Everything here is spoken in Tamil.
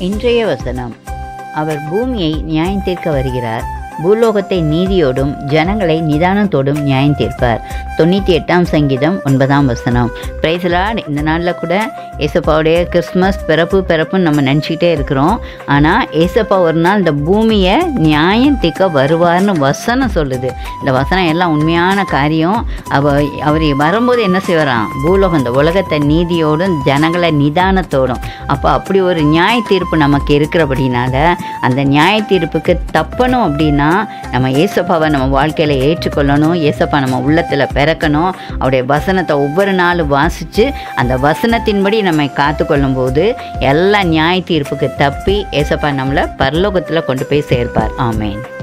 இன்றைய வசனம் அவர் பூமியை நியாயம் தீர்க்க வருகிறார் பூலோகத்தை நீதியோடும் ஜனங்களை நிதானத்தோடும் நியாயம் தீர்ப்பார் தொண்ணூற்றி எட்டாம் சங்கீதம் ஒன்பதாம் வசனம் பிரைஸ்லாட் இந்த நாளில் கூட ஏசப்பாவுடைய கிறிஸ்மஸ் பிறப்பு பிறப்புன்னு நம்ம நினச்சிக்கிட்டே இருக்கிறோம் ஆனால் ஏசப்பா ஒரு நாள் இந்த பூமியை நியாயம் தீர்க்க வருவார்னு வசனம் சொல்லுது இந்த வசனம் எல்லாம் உண்மையான காரியம் அவ அவர் வரும்போது என்ன செய்வாராம் பூலோகம் இந்த உலகத்தை நீதியோடும் ஜனங்களை நிதானத்தோடும் அப்போ அப்படி ஒரு நியாய தீர்ப்பு நமக்கு இருக்கிறபடினால அந்த நியாய தீர்ப்புக்கு தப்பணும் அப்படின்னா நம்ம ஏசப்பாவை நம்ம வாழ்க்கையில் ஏற்றுக்கொள்ளணும் ஏசப்பா நம்ம உள்ளத்தில் பிறக்கணும் அவருடைய வசனத்தை ஒவ்வொரு நாளும் வாசித்து அந்த வசனத்தின்படி நம்மை காத்துக்கொள்ளும் போது எல்லா நியாய தீர்ப்புக்கு தப்பி ஏசப்பா நம்மளை பரலோகத்தில் கொண்டு போய் சேர்ப்பார் ஆமேன்